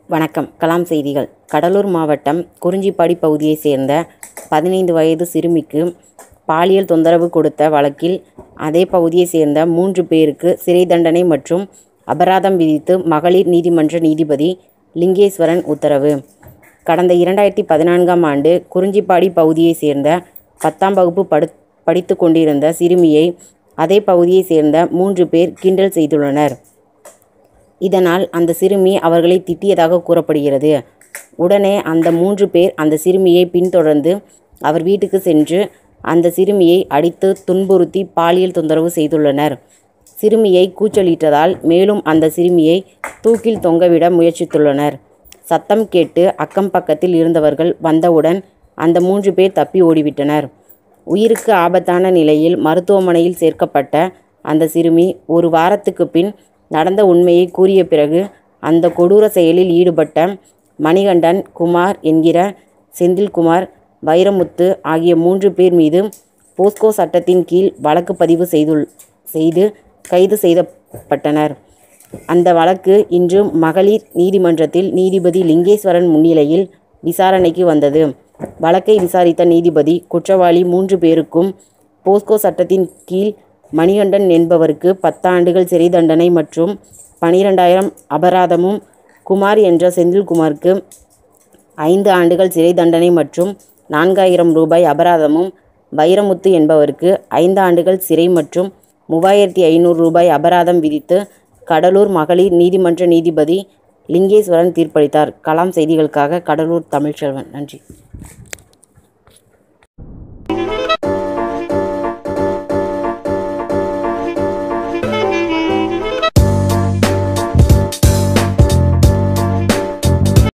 வணக்கம் கலாம் செய்திகள் கடலூர் மாவட்டம் குறிஞ்சிப்பாடி பகுதியைச் சேர்ந்த பதினைந்து வயது சிறுமிக்கு பாலியல் தொந்தரவு கொடுத்த வழக்கில் அதே பகுதியைச் சேர்ந்த மூன்று பேருக்கு சிறை தண்டனை மற்றும் அபராதம் விதித்து மகளிர் நீதிமன்ற நீதிபதி லிங்கேஸ்வரன் உத்தரவு கடந்த இரண்டாயிரத்தி பதினான்காம் ஆண்டு குறிஞ்சிப்பாடி பகுதியைச் சேர்ந்த பத்தாம் வகுப்பு படு படித்துக் கொண்டிருந்த சிறுமியை அதே பகுதியைச் சேர்ந்த மூன்று பேர் கிண்டல் செய்துள்ளனர் இதனால் அந்த சிறுமி அவர்களை திட்டியதாக கூறப்படுகிறது உடனே அந்த மூன்று பேர் அந்த சிறுமியை பின்தொடர்ந்து அவர் வீட்டுக்கு சென்று அந்த சிறுமியை அடித்து துன்புறுத்தி பாலியல் தொந்தரவு செய்துள்ளனர் சிறுமியை கூச்சலிட்டதால் மேலும் அந்த சிறுமியை தூக்கில் தொங்கவிட முயற்சித்துள்ளனர் சத்தம் கேட்டு அக்கம் பக்கத்தில் இருந்தவர்கள் வந்தவுடன் அந்த மூன்று பேர் தப்பி ஓடிவிட்டனர் உயிருக்கு ஆபத்தான நிலையில் மருத்துவமனையில் சேர்க்கப்பட்ட அந்த சிறுமி ஒரு வாரத்துக்கு பின் நடந்த உண்மையை கூறிய பிறகு அந்த கொடூர செயலில் ஈடுபட்ட மணிகண்டன் குமார் என்கிற செந்தில்குமார் வைரமுத்து ஆகிய மூன்று பேர் மீது போஸ்கோ சட்டத்தின் கீழ் வழக்கு பதிவு செய்துள் செய்து கைது செய்யப்பட்டனர் அந்த வழக்கு இன்று மகளிர் நீதிமன்றத்தில் நீதிபதி லிங்கேஸ்வரன் முன்னிலையில் விசாரணைக்கு வந்தது வழக்கை விசாரித்த நீதிபதி குற்றவாளி மூன்று பேருக்கும் போஸ்கோ சட்டத்தின் கீழ் மணிகண்டன் என்பவருக்கு பத்தாண்டுகள் சிறை தண்டனை மற்றும் பனிரெண்டாயிரம் அபராதமும் குமார் என்ற செந்தில்குமாருக்கு ஐந்து ஆண்டுகள் சிறை தண்டனை மற்றும் நான்காயிரம் ரூபாய் அபராதமும் வைரமுத்து என்பவருக்கு ஐந்து ஆண்டுகள் சிறை மற்றும் மூவாயிரத்தி ஐநூறு ரூபாய் அபராதம் விதித்து கடலூர் மகளிர் நீதிமன்ற நீதிபதி லிங்கேஸ்வரன் தீர்ப்பளித்தார் கலாம் செய்திகளுக்காக கடலூர் தமிழ்ச்செல்வன் நன்றி